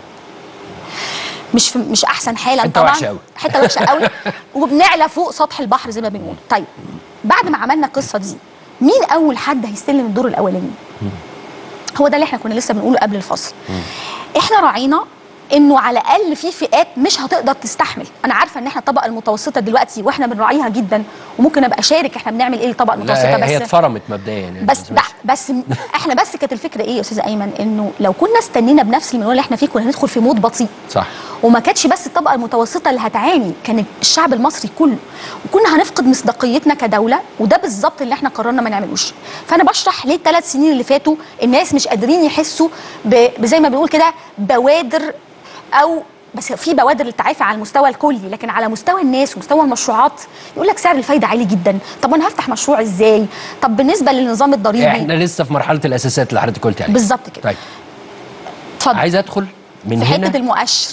Speaker 1: مش في مش احسن حالا
Speaker 8: حتة
Speaker 1: طبعا
Speaker 8: وحشة أوي.
Speaker 1: حته وحشه قوي وبنعلى فوق سطح البحر زي ما بنقول طيب بعد ما عملنا القصه دي مين اول حد هيستلم الدور الاولاني هو ده اللي احنا كنا لسه بنقوله قبل الفصل احنا راعينا انه على الاقل في فئات مش هتقدر تستحمل انا عارفه ان احنا الطبقه المتوسطه دلوقتي واحنا بنراعيها جدا وممكن ابقى اشارك احنا بنعمل ايه الطبقه المتوسطه
Speaker 8: لا هي
Speaker 1: بس
Speaker 8: اتفرمت مبدئيا يعني
Speaker 1: بس لا بس م- احنا بس كانت الفكره ايه يا استاذ ايمن انه لو كنا استنينا بنفس المنوال اللي احنا فيه كنا هندخل في مود بطيء
Speaker 8: صح
Speaker 1: وما كانتش بس الطبقه المتوسطه اللي هتعاني كان الشعب المصري كله وكنا هنفقد مصداقيتنا كدوله وده بالظبط اللي احنا قررنا ما نعملوش فانا بشرح ليه الثلاث سنين اللي فاتوا الناس مش قادرين يحسوا ب- زي ما بنقول كده بوادر او بس في بوادر للتعافي على المستوى الكلي لكن على مستوى الناس ومستوى المشروعات يقول لك سعر الفايده عالي جدا طب انا هفتح مشروع ازاي طب بالنسبه للنظام الضريبي
Speaker 8: احنا لسه في مرحله الاساسات اللي حضرتك قلت عليها
Speaker 1: بالظبط كده
Speaker 8: طيب
Speaker 1: اتفضل
Speaker 8: عايز ادخل من
Speaker 1: في
Speaker 8: هنا
Speaker 1: حته المؤشر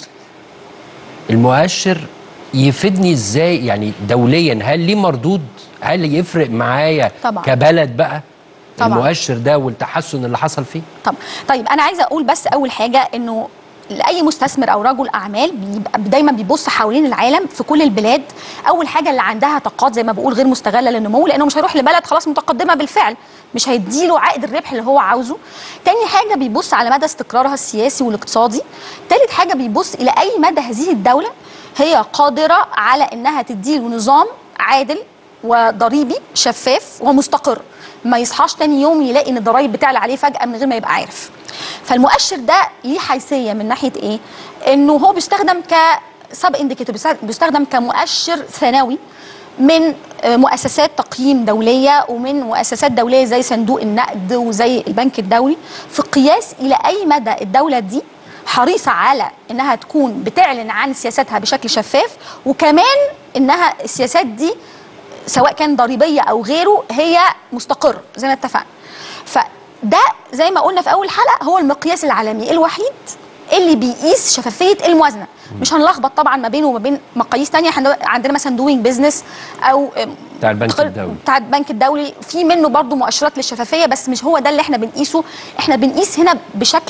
Speaker 8: المؤشر يفيدني ازاي يعني دوليا هل ليه مردود هل يفرق معايا
Speaker 1: طبعاً.
Speaker 8: كبلد بقى
Speaker 1: طبعاً.
Speaker 8: المؤشر ده والتحسن اللي حصل فيه
Speaker 1: طب طيب انا عايزه اقول بس اول حاجه انه لاي مستثمر او رجل اعمال بيبقى دايما بيبص حوالين العالم في كل البلاد اول حاجه اللي عندها طاقات زي ما بقول غير مستغله للنمو لانه مش هيروح لبلد خلاص متقدمه بالفعل مش هيديله عائد الربح اللي هو عاوزه تاني حاجه بيبص على مدى استقرارها السياسي والاقتصادي تالت حاجه بيبص الى اي مدى هذه الدوله هي قادره على انها تديله نظام عادل وضريبي شفاف ومستقر ما يصحاش تاني يوم يلاقي ان الضرايب بتعلى عليه فجاه من غير ما يبقى عارف فالمؤشر ده ليه حيثيه من ناحيه ايه انه هو بيستخدم ك سب انديكيتور بيستخدم كمؤشر ثانوي من آه، مؤسسات تقييم دوليه ومن مؤسسات دوليه زي صندوق النقد وزي البنك الدولي في قياس الى اي مدى الدوله دي حريصه على انها تكون بتعلن عن سياساتها بشكل شفاف وكمان انها السياسات دي سواء كان ضريبيه او غيره هي مستقر زي ما اتفقنا فده زي ما قلنا في اول حلقه هو المقياس العالمي الوحيد اللي بيقيس شفافيه الموازنه مش هنلخبط طبعا ما بينه وما بين مقاييس تانية احنا عندنا مثلا دوينج بزنس او
Speaker 8: بتاع البنك
Speaker 1: تقر-
Speaker 8: الدولي.
Speaker 1: بتاع البنك الدولي في منه برضو مؤشرات للشفافيه بس مش هو ده اللي احنا بنقيسه احنا بنقيس هنا بشكل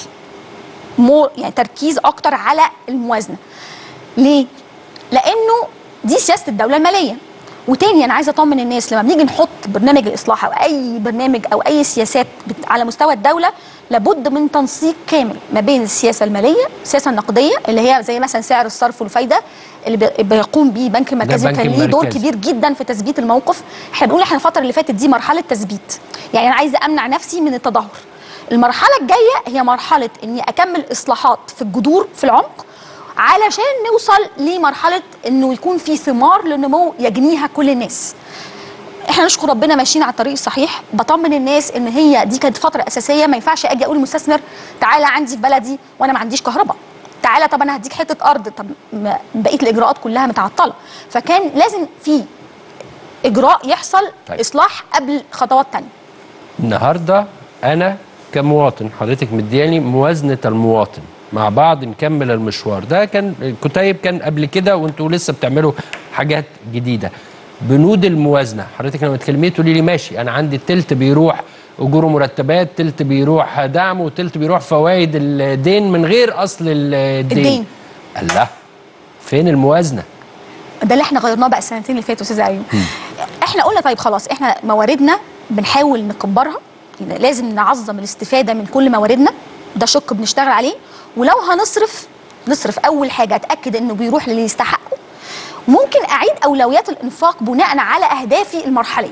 Speaker 1: مور يعني تركيز اكتر على الموازنه ليه لانه دي سياسه الدوله الماليه وتاني انا عايزه اطمن الناس لما بنيجي نحط برنامج الاصلاح او اي برنامج او اي سياسات بت- على مستوى الدوله لابد من تنسيق كامل ما بين السياسه الماليه السياسه النقديه اللي هي زي مثلا سعر الصرف والفايده اللي بي- بيقوم بيه البنك المركزي
Speaker 8: بنك
Speaker 1: كان ليه دور
Speaker 8: المركزي.
Speaker 1: كبير جدا في تثبيت الموقف احنا بنقول احنا الفتره اللي فاتت دي مرحله تثبيت يعني انا عايزه امنع نفسي من التدهور المرحله الجايه هي مرحله اني اكمل اصلاحات في الجذور في العمق علشان نوصل لمرحله انه يكون في ثمار للنمو يجنيها كل الناس احنا نشكر ربنا ماشيين على الطريق الصحيح بطمن الناس ان هي دي كانت فتره اساسيه ما ينفعش اجي اقول للمستثمر تعالى عندي في بلدي وانا ما عنديش كهرباء تعالى طب انا هديك حته ارض طب ما- بقيه الاجراءات كلها متعطله فكان لازم في اجراء يحصل
Speaker 8: طيب.
Speaker 1: طيب. اصلاح قبل خطوات تانية
Speaker 8: النهارده انا كمواطن حضرتك مدياني موازنه المواطن مع بعض نكمل المشوار ده كان الكتيب كان قبل كده وانتوا لسه بتعملوا حاجات جديده بنود الموازنه حضرتك لما تكلميه تقولي لي ماشي انا عندي التلت بيروح اجور ومرتبات تلت بيروح دعم وتلت بيروح فوائد الدين من غير اصل الدين
Speaker 1: الدين.
Speaker 8: الله فين الموازنه
Speaker 1: ده اللي احنا غيرناه بقى السنتين اللي فاتوا استاذ ايمن احنا قلنا طيب خلاص احنا مواردنا بنحاول نكبرها يعني لازم نعظم الاستفاده من كل مواردنا ده شق بنشتغل عليه ولو هنصرف نصرف اول حاجه اتاكد انه بيروح للي يستحقه ممكن اعيد اولويات الانفاق بناء على اهدافي المرحليه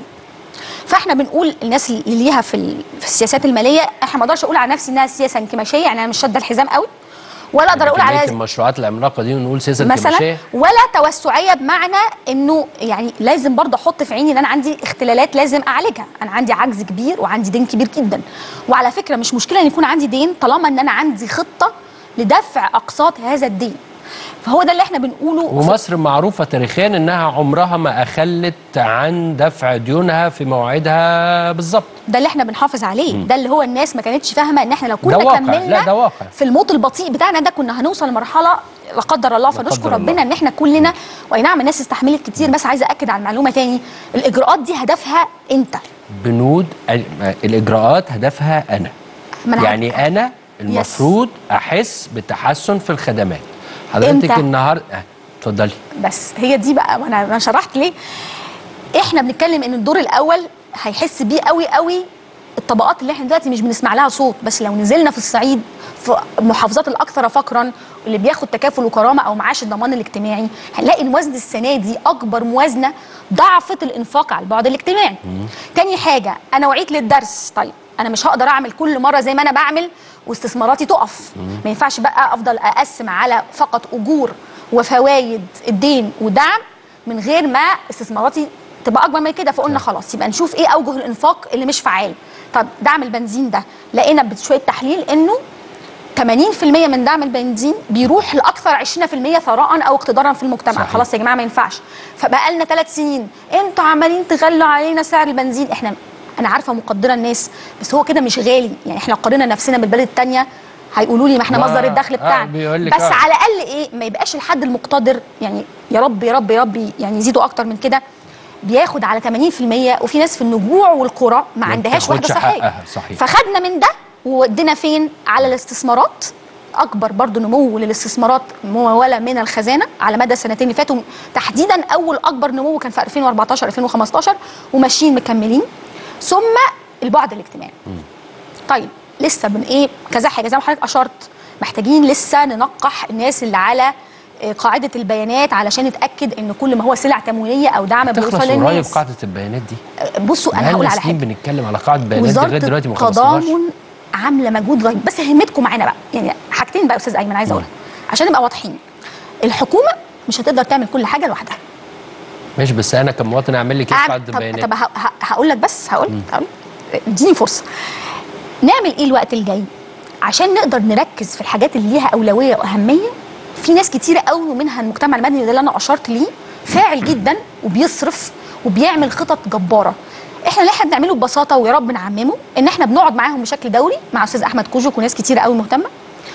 Speaker 1: فاحنا بنقول الناس اللي ليها في, ال- في السياسات الماليه احنا ما اقدرش اقول على نفسي انها سياسه انكماشيه يعني انا مش شاده الحزام قوي ولا اقدر اقول
Speaker 8: كمية
Speaker 1: على
Speaker 8: المشروعات العملاقه دي ونقول سياسه
Speaker 1: مثلا
Speaker 8: انكماشية.
Speaker 1: ولا توسعيه بمعنى انه يعني لازم برضه احط في عيني ان انا عندي اختلالات لازم اعالجها انا عندي عجز كبير وعندي دين كبير جدا وعلى فكره مش مشكله ان يكون عندي دين طالما ان انا عندي خطه لدفع اقساط هذا الدين فهو ده اللي احنا بنقوله في-
Speaker 8: ومصر معروفة تاريخيا انها عمرها ما اخلت عن دفع ديونها في موعدها بالظبط
Speaker 1: ده اللي احنا بنحافظ عليه ده اللي هو الناس ما كانتش فاهمه ان احنا لو
Speaker 8: ده
Speaker 1: كنا
Speaker 8: واقع.
Speaker 1: كملنا
Speaker 8: لا، ده واقع.
Speaker 1: في الموت البطيء بتاعنا ده كنا هنوصل لمرحله لا قدر الله فنشكر
Speaker 8: قدر الله.
Speaker 1: ربنا ان احنا كلنا واي نعم الناس استحملت كتير بس عايزه اكد على المعلومه تاني الاجراءات دي هدفها انت
Speaker 8: بنود ال- الاجراءات هدفها انا
Speaker 1: ما أنا
Speaker 8: يعني انا المفروض احس بتحسن في الخدمات حضرتك
Speaker 1: إمتى؟
Speaker 8: النهارده آه، اتفضلي
Speaker 1: بس هي دي بقى وانا انا شرحت ليه احنا بنتكلم ان الدور الاول هيحس بيه قوي قوي الطبقات اللي احنا دلوقتي مش بنسمع لها صوت بس لو نزلنا في الصعيد في المحافظات الاكثر فقرا اللي بياخد تكافل وكرامه او معاش الضمان الاجتماعي هنلاقي الموازنه السنه دي اكبر موازنه ضعفت الانفاق على البعد الاجتماعي تاني حاجه انا وعيت للدرس طيب انا مش هقدر اعمل كل مره زي ما انا بعمل واستثماراتي تقف ما ينفعش بقى افضل اقسم على فقط اجور وفوائد الدين ودعم من غير ما استثماراتي تبقى اكبر من كده فقلنا خلاص يبقى نشوف ايه اوجه الانفاق اللي مش فعال طب دعم البنزين ده لقينا بشويه تحليل انه 80% من دعم البنزين بيروح لاكثر 20% ثراء او اقتدارا في المجتمع
Speaker 8: صحيح.
Speaker 1: صحيح. خلاص يا جماعه ما ينفعش فبقى لنا ثلاث سنين انتوا عمالين تغلوا علينا سعر البنزين احنا انا عارفه مقدره الناس بس هو كده مش غالي يعني احنا لو قارنا نفسنا بالبلد الثانيه هيقولوا لي ما احنا
Speaker 8: ما-
Speaker 1: مصدر الدخل
Speaker 8: آه،
Speaker 1: بتاعنا
Speaker 8: بيقول لك
Speaker 1: بس
Speaker 8: آه.
Speaker 1: على الاقل ايه ما يبقاش الحد المقتدر يعني يا رب يا رب يا رب يعني يزيدوا اكتر من كده بياخد على 80% وفي ناس في النجوع والقرى ما
Speaker 8: ما
Speaker 1: عندهاش وحده
Speaker 8: بتاخدش
Speaker 1: صحيه
Speaker 8: حقها، صحيح.
Speaker 1: فخدنا من ده وودينا فين على الاستثمارات اكبر برضو نمو للاستثمارات مموله من الخزانه على مدى السنتين اللي فاتوا تحديدا اول اكبر نمو كان في 2014 2015 وماشيين مكملين ثم البعد الاجتماعي طيب لسه بن ايه كذا حاجه زي ما حضرتك اشرت محتاجين لسه ننقح الناس اللي على آه، قاعده البيانات علشان نتاكد ان كل ما هو سلع تموينيه او دعم
Speaker 8: تخلص
Speaker 1: بيوصل
Speaker 8: قريب
Speaker 1: للناس
Speaker 8: قاعده البيانات دي
Speaker 1: آه، بصوا انا
Speaker 8: بقالنا
Speaker 1: هقول على
Speaker 8: سنين
Speaker 1: حاجه
Speaker 8: بنتكلم على قاعده بيانات دي
Speaker 1: وزاره
Speaker 8: لغايه دلوقتي ما خلصناش
Speaker 1: التضامن عامله مجهود رهيب بس همتكم معانا بقى يعني حاجتين بقى يا استاذ ايمن عايزه اقولها عشان نبقى واضحين الحكومه مش هتقدر تعمل كل حاجه لوحدها
Speaker 8: ماشي بس انا كمواطن اعمل لي كيف
Speaker 1: أعمل-
Speaker 8: قاعده
Speaker 1: طب,
Speaker 8: بيانات
Speaker 1: طب ه- ه- هقول لك بس هقول هقول اديني فرصه نعمل ايه الوقت الجاي عشان نقدر نركز في الحاجات اللي ليها اولويه واهميه في ناس كتيره قوي ومنها المجتمع المدني ده اللي انا اشرت ليه فاعل جدا وبيصرف وبيعمل خطط جباره احنا اللي احنا بنعمله ببساطه ويا رب نعممه ان احنا بنقعد معاهم بشكل دوري مع استاذ احمد كوجك وناس كتيره قوي مهتمه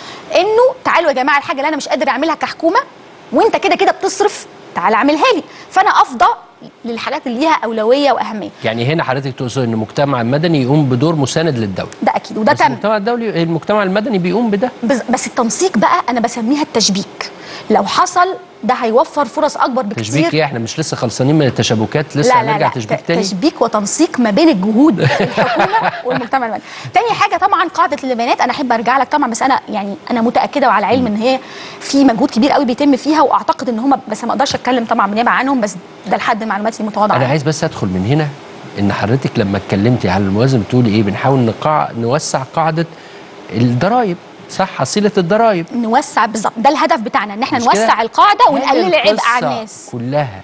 Speaker 1: انه تعالوا يا جماعه الحاجه اللي انا مش قادر اعملها كحكومه وانت كده كده بتصرف تعال اعملها لي فانا افضى للحاجات اللي ليها اولويه واهميه
Speaker 8: يعني هنا حضرتك تقصد ان المجتمع المدني يقوم بدور مساند للدوله
Speaker 1: ده اكيد وده
Speaker 8: بس
Speaker 1: تم
Speaker 8: المجتمع الدولي المجتمع المدني بيقوم بده
Speaker 1: بس, بس التنسيق بقى انا بسميها التشبيك لو حصل ده هيوفر فرص اكبر بكتير
Speaker 8: تشبيك ايه احنا مش لسه خلصانين من التشابكات لسه
Speaker 1: لا لا
Speaker 8: هنرجع
Speaker 1: لا
Speaker 8: تشبيك
Speaker 1: ت-
Speaker 8: تاني
Speaker 1: تشبيك وتنسيق ما بين الجهود الحكومه والمجتمع المدني تاني حاجه طبعا قاعده البيانات انا احب ارجع لك طبعا بس انا يعني انا متاكده وعلى علم ان هي في مجهود كبير قوي بيتم فيها واعتقد ان هم بس ما اقدرش اتكلم طبعا بالنيابه عنهم بس ده لحد معلوماتي المتواضعه
Speaker 8: انا
Speaker 1: يعني.
Speaker 8: عايز بس ادخل من هنا ان حضرتك لما اتكلمتي على الموازنه بتقولي ايه بنحاول نقع نوسع قاعده الضرايب صح حصيله الضرايب
Speaker 1: نوسع بالظبط ده الهدف بتاعنا ان احنا
Speaker 8: مش كده؟
Speaker 1: نوسع القاعده
Speaker 8: هي
Speaker 1: ونقلل العبء على
Speaker 8: القصة
Speaker 1: الناس
Speaker 8: كلها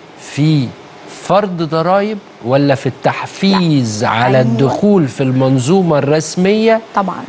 Speaker 8: في فرض ضرائب ولا في التحفيز على
Speaker 1: أيوة.
Speaker 8: الدخول في المنظومه الرسميه
Speaker 1: طبعا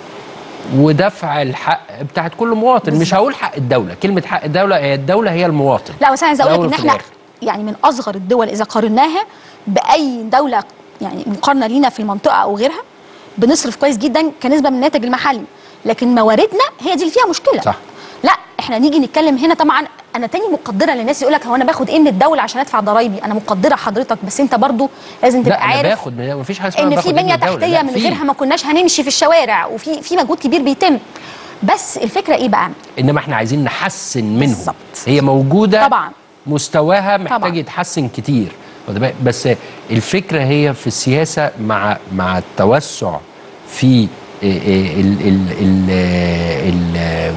Speaker 8: ودفع الحق بتاعت كل مواطن مش
Speaker 1: بالظبط.
Speaker 8: هقول حق الدوله كلمه حق الدوله هي الدوله هي المواطن
Speaker 1: لا بس انا عايزه اقول لك
Speaker 8: الأول
Speaker 1: ان
Speaker 8: وفي
Speaker 1: احنا
Speaker 8: الآخر.
Speaker 1: يعني من اصغر الدول اذا قارناها باي دوله يعني مقارنه لينا في المنطقه او غيرها بنصرف كويس جدا كنسبه من الناتج المحلي لكن مواردنا هي دي اللي فيها مشكله
Speaker 8: صح.
Speaker 1: لا احنا نيجي نتكلم هنا طبعا انا تاني مقدره للناس يقول لك هو انا باخد ايه من الدوله عشان ادفع ضرايبي انا مقدره حضرتك بس انت برضو لازم
Speaker 8: لا
Speaker 1: تبقى
Speaker 8: انا
Speaker 1: عارف
Speaker 8: باخد من مفيش حاجه اسمها
Speaker 1: ان
Speaker 8: باخد
Speaker 1: في
Speaker 8: من
Speaker 1: بنيه
Speaker 8: الدولة.
Speaker 1: تحتيه
Speaker 8: لا،
Speaker 1: من
Speaker 8: في.
Speaker 1: غيرها ما كناش هنمشي في الشوارع وفي في مجهود كبير بيتم بس الفكره ايه بقى
Speaker 8: انما احنا عايزين نحسن منهم
Speaker 1: بالظبط.
Speaker 8: هي موجوده
Speaker 1: طبعا
Speaker 8: مستواها محتاج
Speaker 1: طبعا.
Speaker 8: يتحسن كتير واخد بالك؟ بس الفكره هي في السياسه مع مع التوسع في ال ال ال ال ال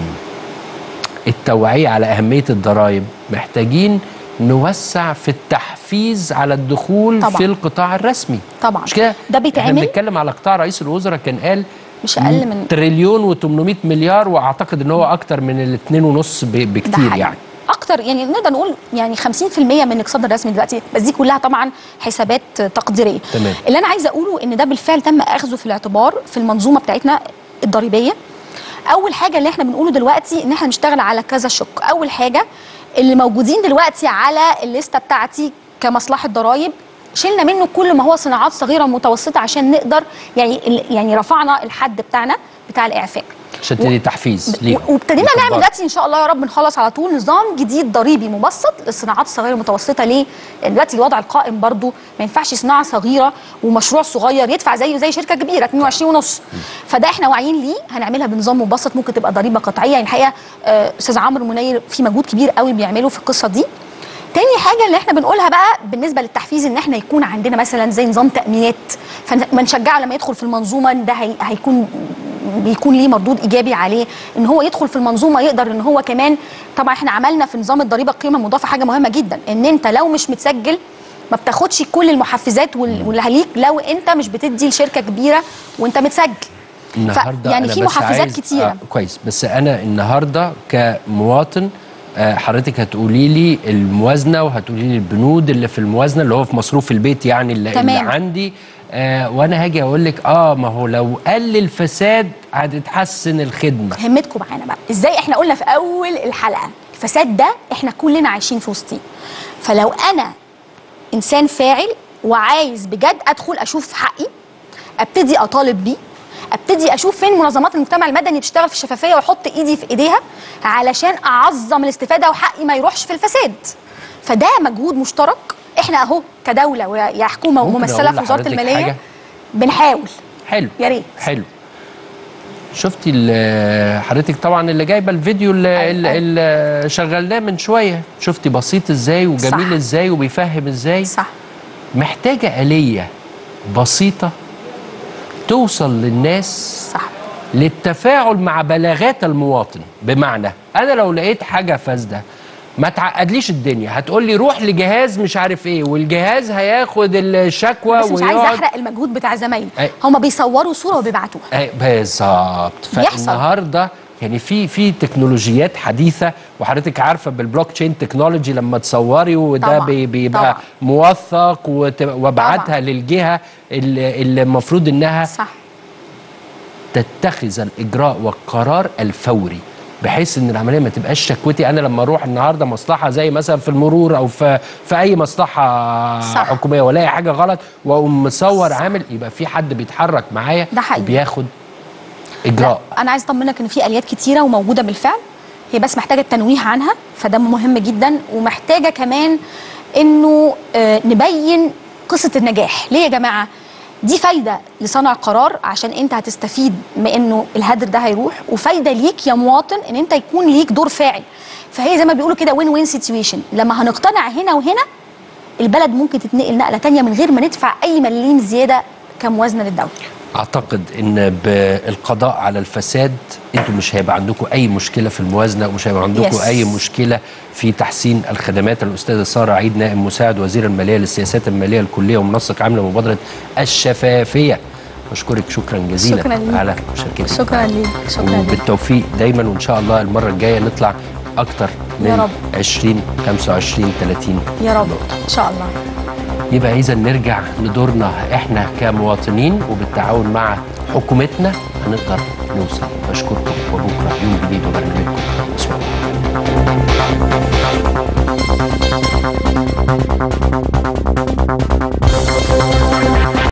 Speaker 8: التوعيه على اهميه الضرائب محتاجين نوسع في التحفيز على الدخول
Speaker 1: طبعا.
Speaker 8: في القطاع الرسمي
Speaker 1: طبعا
Speaker 8: مش كده
Speaker 1: ده
Speaker 8: احنا
Speaker 1: بيتعمل
Speaker 8: بنتكلم على قطاع رئيس الوزراء كان قال
Speaker 1: مش اقل من
Speaker 8: تريليون و800 مليار واعتقد ان هو اكتر من الاثنين ونص ب-
Speaker 1: ده
Speaker 8: بكتير
Speaker 1: حقيقي.
Speaker 8: يعني
Speaker 1: اكتر يعني نقدر نقول يعني 50% من الاقتصاد الرسمي دلوقتي بس دي كلها طبعا حسابات تقديريه
Speaker 8: تمام.
Speaker 1: اللي انا عايزه اقوله ان ده بالفعل تم اخذه في الاعتبار في المنظومه بتاعتنا الضريبيه اول حاجه اللي احنا بنقوله دلوقتي ان احنا نشتغل على كذا شق اول حاجه اللي موجودين دلوقتي على الليسته بتاعتي كمصلحه ضرائب شلنا منه كل ما هو صناعات صغيره ومتوسطه عشان نقدر يعني يعني رفعنا الحد بتاعنا بتاع الاعفاء
Speaker 8: عشان تدي تحفيز
Speaker 1: ب-
Speaker 8: ليهم
Speaker 1: وابتدينا نعمل
Speaker 8: يكبروا.
Speaker 1: دلوقتي ان شاء الله يا رب نخلص على طول نظام جديد ضريبي مبسط للصناعات الصغيره المتوسطه ليه؟ لان دلوقتي الوضع القائم برضو ما ينفعش صناعه صغيره ومشروع صغير يدفع زيه زي شركه كبيره 22 ونص فده احنا واعيين ليه هنعملها بنظام مبسط ممكن تبقى ضريبه قطعيه يعني الحقيقه آه، استاذ عمرو منير في مجهود كبير قوي بيعمله في القصه دي تاني حاجه اللي احنا بنقولها بقى بالنسبه للتحفيز ان احنا يكون عندنا مثلا زي نظام تامينات فنشجعه لما يدخل في المنظومه إن ده هي هيكون بيكون ليه مردود ايجابي عليه ان هو يدخل في المنظومه يقدر ان هو كمان طبعا احنا عملنا في نظام الضريبه القيمه المضافه حاجه مهمه جدا ان انت لو مش متسجل ما بتاخدش كل المحفزات وال- واللي عليك لو انت مش بتدي لشركه كبيره وانت متسجل
Speaker 8: النهارده
Speaker 1: يعني
Speaker 8: أنا
Speaker 1: في
Speaker 8: بس
Speaker 1: محفزات
Speaker 8: عايز-
Speaker 1: كتيرة.
Speaker 8: آه كويس بس انا النهارده كمواطن آه، حضرتك هتقولي لي الموازنه وهتقولي لي البنود اللي في الموازنه اللي هو في مصروف البيت يعني اللي, اللي
Speaker 1: تمام.
Speaker 8: عندي آه وانا هاجي اقول لك اه ما هو لو قل الفساد هتتحسن الخدمه
Speaker 1: همتكم معانا بقى ازاي احنا قلنا في اول الحلقه الفساد ده احنا كلنا عايشين في وسطيه فلو انا انسان فاعل وعايز بجد ادخل اشوف حقي ابتدي اطالب بيه ابتدي اشوف فين منظمات المجتمع المدني بتشتغل في الشفافيه واحط ايدي في ايديها علشان اعظم الاستفاده وحقي ما يروحش في الفساد فده مجهود مشترك احنا اهو كدوله ويا حكومه
Speaker 8: ممكن
Speaker 1: وممثله
Speaker 8: أقول
Speaker 1: في وزاره
Speaker 8: لحضرتك
Speaker 1: الماليه
Speaker 8: حاجة؟
Speaker 1: بنحاول
Speaker 8: حلو
Speaker 1: يا ريت
Speaker 8: حلو شفتي ال- حضرتك طبعا اللي جايبه الفيديو اللي,
Speaker 1: أيوة،
Speaker 8: اللي, اللي شغلناه من شويه شفتي بسيط ازاي وجميل
Speaker 1: صح.
Speaker 8: ازاي وبيفهم ازاي
Speaker 1: صح
Speaker 8: محتاجه آلية بسيطة توصل للناس
Speaker 1: صح
Speaker 8: للتفاعل مع بلاغات المواطن بمعنى أنا لو لقيت حاجة فاسدة ما تعقدليش الدنيا هتقول لي روح لجهاز مش عارف ايه والجهاز هياخد الشكوى
Speaker 1: بس مش عايزه
Speaker 8: ويقعد
Speaker 1: احرق المجهود بتاع زمايلي
Speaker 8: أي.
Speaker 1: هما بيصوروا صوره وبيبعتوها
Speaker 8: أي بالظبط
Speaker 1: بيحصل.
Speaker 8: فالنهارده يعني في في تكنولوجيات حديثه وحضرتك عارفه بالبلوك تشين تكنولوجي لما تصوري وده
Speaker 1: طبعاً،
Speaker 8: بي- بيبقى
Speaker 1: طبعاً.
Speaker 8: موثق وت- وابعتها
Speaker 1: طبعاً.
Speaker 8: للجهه اللي اللي المفروض انها
Speaker 1: صح
Speaker 8: تتخذ الاجراء والقرار الفوري بحيث ان العمليه ما تبقاش شكوتي انا لما اروح النهارده مصلحه زي مثلا في المرور او في في اي مصلحه
Speaker 1: صح.
Speaker 8: حكوميه والاقي حاجه غلط واقوم مصور عامل يبقى في حد بيتحرك معايا
Speaker 1: ده حقيقي.
Speaker 8: وبياخد اجراء
Speaker 1: لا انا عايز اطمنك ان في اليات كتيره وموجوده بالفعل هي بس محتاجه التنويه عنها فده مهم جدا ومحتاجه كمان انه آه، نبين قصه النجاح ليه يا جماعه دي فايده لصانع قرار عشان انت هتستفيد من انه الهدر ده هيروح وفايده ليك يا مواطن ان انت يكون ليك دور فاعل فهي زي ما بيقولوا كده وين وين سيتويشن لما هنقتنع هنا وهنا البلد ممكن تتنقل نقله تانية من غير ما ندفع اي مليم زياده كموازنه للدوله
Speaker 8: اعتقد ان بالقضاء على الفساد انتم مش هيبقى عندكم اي مشكله في الموازنه ومش هيبقى عندكم
Speaker 1: Yes.
Speaker 8: اي مشكله في تحسين الخدمات الاستاذه ساره عيد نائب مساعد وزير الماليه للسياسات الماليه الكليه ومنسق عام لمبادره الشفافيه بشكرك شكرا جزيلا
Speaker 1: شكراً ليك.
Speaker 8: على مشاركتك
Speaker 1: شكرا ليك شكرا ليك
Speaker 8: وبالتوفيق دايما وان شاء الله المره الجايه نطلع اكتر
Speaker 1: يا
Speaker 8: من
Speaker 1: رب.
Speaker 8: 20 25 30
Speaker 1: يا رب ان شاء الله
Speaker 8: يبقى اذا نرجع لدورنا احنا كمواطنين وبالتعاون مع حكومتنا هنقدر نوصل بشكركم وبكره يوم جديد وبرنامجكم اسمعوا